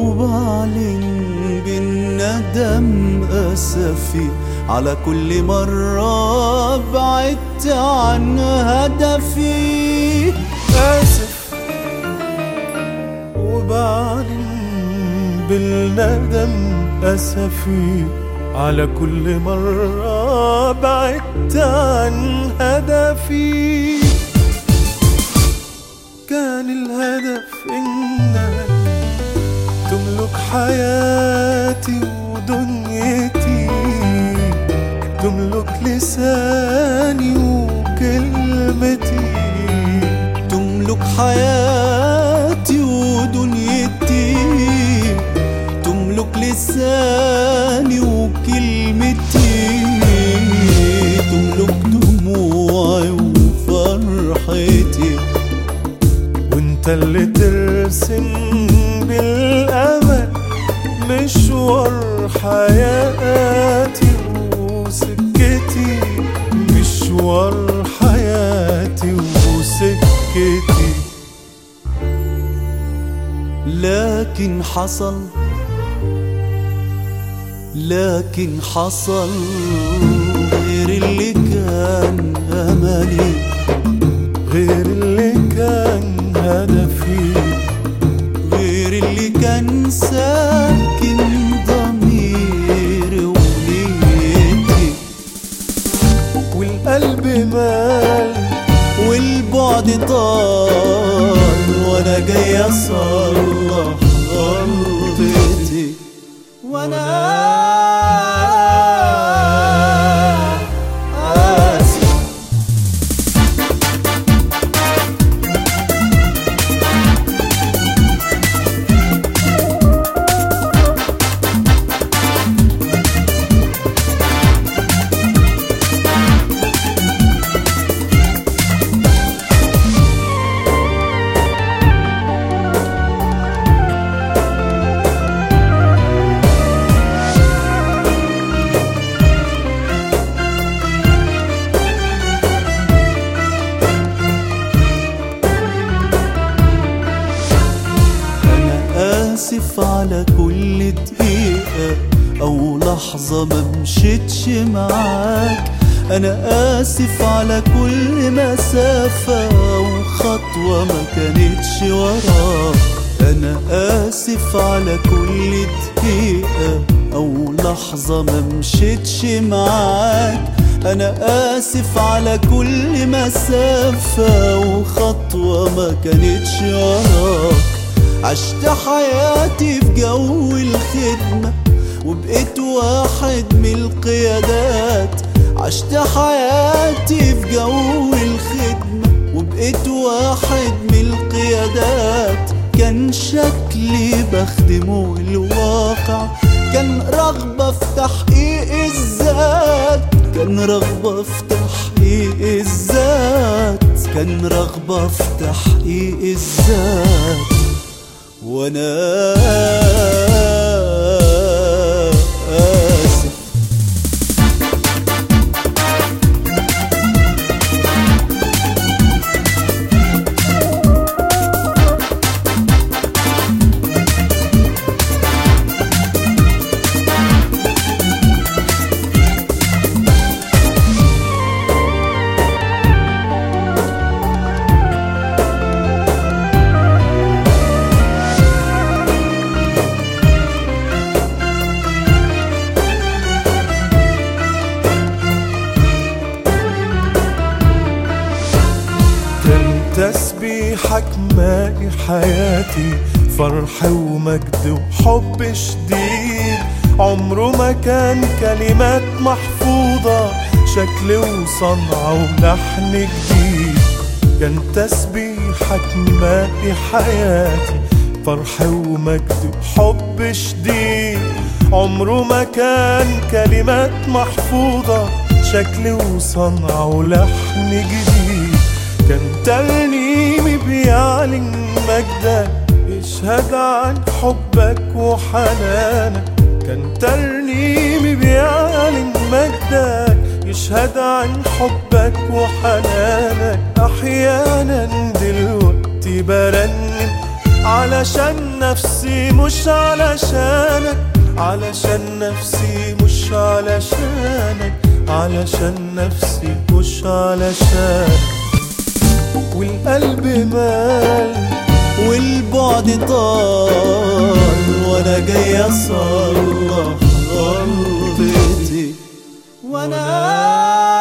وبعلن بالندم أسفي على كل مرة بعدت عن هدفي آسف وبعلن بالندم أسفي على كل مرة بعدت عن هدفي كان الهدف إنك تملك حياتي ودنيتي تملك لساني وكلمتي تملك حياتي ودنيتي تملك لساني وكلمتي تملك دموعي وفرحتي وانت اللي ترسم بالامل مشوار حياتي وسكتي مشوار حياتي وسكتي لكن حصل لكن حصل غير اللي كان املي غير اللي كان هدفي غير اللي كان ساكن ضميري ونيتي والقلب مال والبعد طال وانا جاي اصلح غلطتي وانا آسف أنا آسف على كل دقيقة أو لحظة ما مشيتش معاك أنا آسف على كل مسافة أو خطوة ما كانتش وراك أنا آسف على كل دقيقة أو لحظة ما مشيتش معاك أنا آسف على كل مسافة وخطوة ما كانتش وراك عشت حياتي في جو الخدمة وبقيت واحد من القيادات عشت حياتي في جو الخدمة وبقيت واحد من القيادات كان شكلي بخدمه الواقع كان رغبة في تحقيق الذات كان رغبة في تحقيق الذات كان رغبة في تحقيق الذات وانا آسف كان تسبيحك ماء حياتي فرح ومجد وحب شديد عمره ما كان كلمات محفوظة شكل وصنعة ولحن جديد كان تسبيحك ماء حياتي فرح ومجد وحب شديد عمره ما كان كلمات محفوظة شكل وصنعة ولحن جديد كان ترنيمي بيعلن مجدك يشهد عن حبك وحنانك كان ترنيمي بيعلن مجدك يشهد عن حبك وحنانك أحيانا دلوقتي برنم علشان نفسي مش علشانك علشان نفسي مش علشانك علشان نفسي مش علشانك والقلب مال والبعد طال وانا جاي اصلح غلطتي وانا